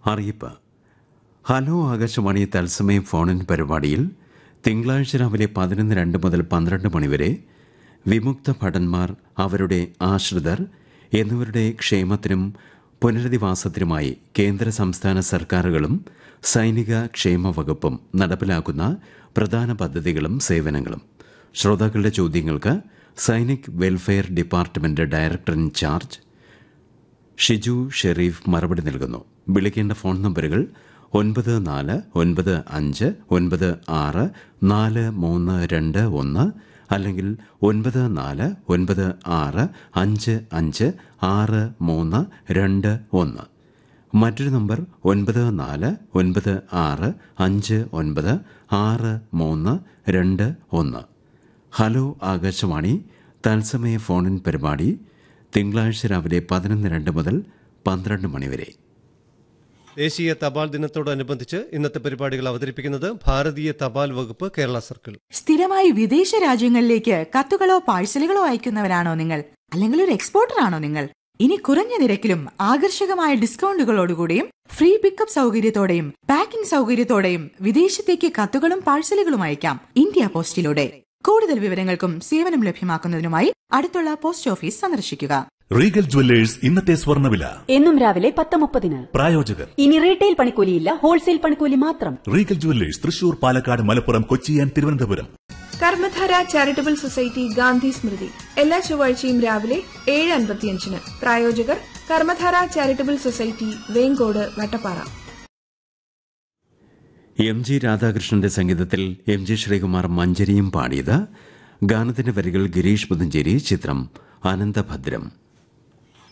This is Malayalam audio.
അറിയിപ്പ് ഹലോ ആകാശവാണി തത്സമയ ഫോണിൻ പരിപാടിയിൽ തിങ്കളാഴ്ച രാവിലെ പതിനൊന്ന് രണ്ട് മുതൽ പന്ത്രണ്ട് മണിവരെ വിമുക്ത ഭടന്മാർ അവരുടെ ആശ്രിതർ എന്നിവരുടെ ക്ഷേമത്തിനും പുനരധിവാസത്തിനുമായി കേന്ദ്ര സംസ്ഥാന സർക്കാരുകളും സൈനിക ക്ഷേമ വകുപ്പും നടപ്പിലാക്കുന്ന പ്രധാന പദ്ധതികളും സേവനങ്ങളും ശ്രോതാക്കളുടെ ചോദ്യങ്ങൾക്ക് Sainik welfare department director in charge Shiju Sherif മറുപടി നൽകുന്നു വിളിക്കേണ്ട ഫോൺ നമ്പറുകൾ ഒൻപത് നാല് ഒൻപത് അഞ്ച് ഒൻപത് ആറ് നാല് മൂന്ന് രണ്ട് ഒന്ന് അല്ലെങ്കിൽ ഒൻപത് നാല് ഒൻപത് ആറ് അഞ്ച് അഞ്ച് ആറ് മൂന്ന് രണ്ട് ഒന്ന് മറ്റൊരു നമ്പർ ഒൻപത് നാല് ഒൻപത് ആറ് അഞ്ച് ഒൻപത് ആറ് മൂന്ന് രണ്ട് ഒന്ന് ഹലോ ആകാശവാണി തത്സമയ ഫോണിൻ പരിപാടി തിങ്കളാഴ്ച രാവിലെ പതിനൊന്ന് രണ്ട് മുതൽ പന്ത്രണ്ട് മണിവരെ ദേശീയ തപാൽ ദിനത്തോടനുബന്ധിച്ച് ഇന്നത്തെ പരിപാടികൾ അവതരിപ്പിക്കുന്നത് ഭാരതീയ തപാൽ വകുപ്പ് കേരള സർക്കിൾ സ്ഥിരമായി വിദേശ രാജ്യങ്ങളിലേക്ക് കത്തുകളോ പാഴ്സലുകളോ അയക്കുന്നവരാണോ നിങ്ങൾ അല്ലെങ്കിൽ ഒരു എക്സ്പോർട്ടർ ആണോ നിങ്ങൾ ഇനി കുറഞ്ഞ നിരക്കിലും ആകർഷകമായ ഡിസ്കൗണ്ടുകളോടുകൂടിയും ഫ്രീ പിക്കപ്പ് സൗകര്യത്തോടെയും പാക്കിംഗ് സൗകര്യത്തോടെയും വിദേശത്തേക്ക് കത്തുകളും പാഴ്സലുകളും അയക്കാം ഇന്ത്യ പോസ്റ്റിലൂടെ കൂടുതൽ വിവരങ്ങൾക്കും സേവനം ലഭ്യമാക്കുന്നതിനുമായി അടുത്തുള്ള പോസ്റ്റ് ഓഫീസ് സന്ദർശിക്കുക റീഗൽ ജുവല്ലേഴ്സ് ഇന്നത്തെ സ്വർണ്ണവില എന്നും രാവിലെ പത്ത് മുപ്പതിന് പ്രായോജകർ ഇനി റീറ്റെയിൽ പണിക്കൂലിയില്ല ഹോൾസെയിൽ പണിക്കൂലി മാത്രം Regal jewellers Thrissur Palakkad Malappuram Kochi and Thiruvananthapuram Karmadhara charitable society Gandhi Smriti എല്ലാ ചൊവ്വാഴ്ചയും രാവിലെ ഏഴ് അൻപത്തിയഞ്ചിന് പ്രായോജകർ Karmadhara charitable society Venkode Vattappara M G രാധാകൃഷ്ണന്റെ സംഗീതത്തിൽ എം ജി ശ്രീകുമാർ മഞ്ചരിയും പാടിയത് ഗാനത്തിന്റെ വരികൾ ഗിരീഷ് പുതഞ്ചേരി ചിത്രം അനന്തഭദ്രം